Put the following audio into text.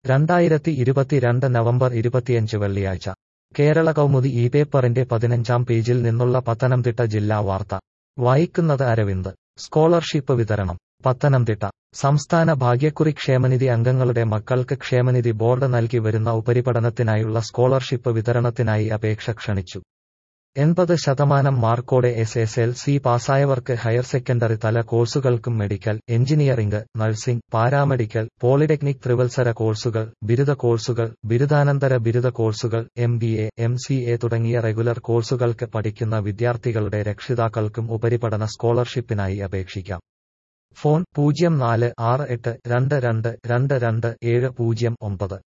രണ്ടായിരത്തി ഇരുപത്തിരണ്ട് നവംബർ ഇരുപത്തിയഞ്ച് വെള്ളിയാഴ്ച കേരള കൗമുദി ഈ പേപ്പറിന്റെ പതിനഞ്ചാം പേജിൽ നിന്നുള്ള പത്തനംതിട്ട ജില്ലാ വാർത്ത വായിക്കുന്നത് അരവിന്ദ് സ്കോളർഷിപ്പ് വിതരണം പത്തനംതിട്ട സംസ്ഥാന ഭാഗ്യക്കുറി ക്ഷേമനിധി അംഗങ്ങളുടെ മക്കൾക്ക് ക്ഷേമനിധി ബോർഡ് നൽകി വരുന്ന ഉപരിപഠനത്തിനായുള്ള സ്കോളർഷിപ്പ് വിതരണത്തിനായി അപേക്ഷ ക്ഷണിച്ചു എൺപത് ശതമാനം മാർക്കോടെ എസ് എസ് എൽ സി പാസ്സായവർക്ക് ഹയർ സെക്കൻഡറി തല കോഴ്സുകൾക്കും medical engineering nursing paramedical polytechnic ത്രിവത്സര കോഴ്സുകൾ ബിരുദ കോഴ്സുകൾ ബിരുദാനന്തര ബിരുദ കോഴ്സുകൾ M B A M C A തുടങ്ങിയ റെഗുലർ കോഴ്സുകൾക്ക് പഠിക്കുന്ന വിദ്യാർത്ഥികളുടെ രക്ഷിതാക്കൾക്കും ഉപരിപഠന സ്കോളർഷിപ്പിനായി അപേക്ഷിക്കാം ഫോൺ പൂജ്യം നാല് ആറ് എട്ട് രണ്ട് രണ്ട് രണ്ട് രണ്ട് ഏഴ് പൂജ്യം ഒമ്പത്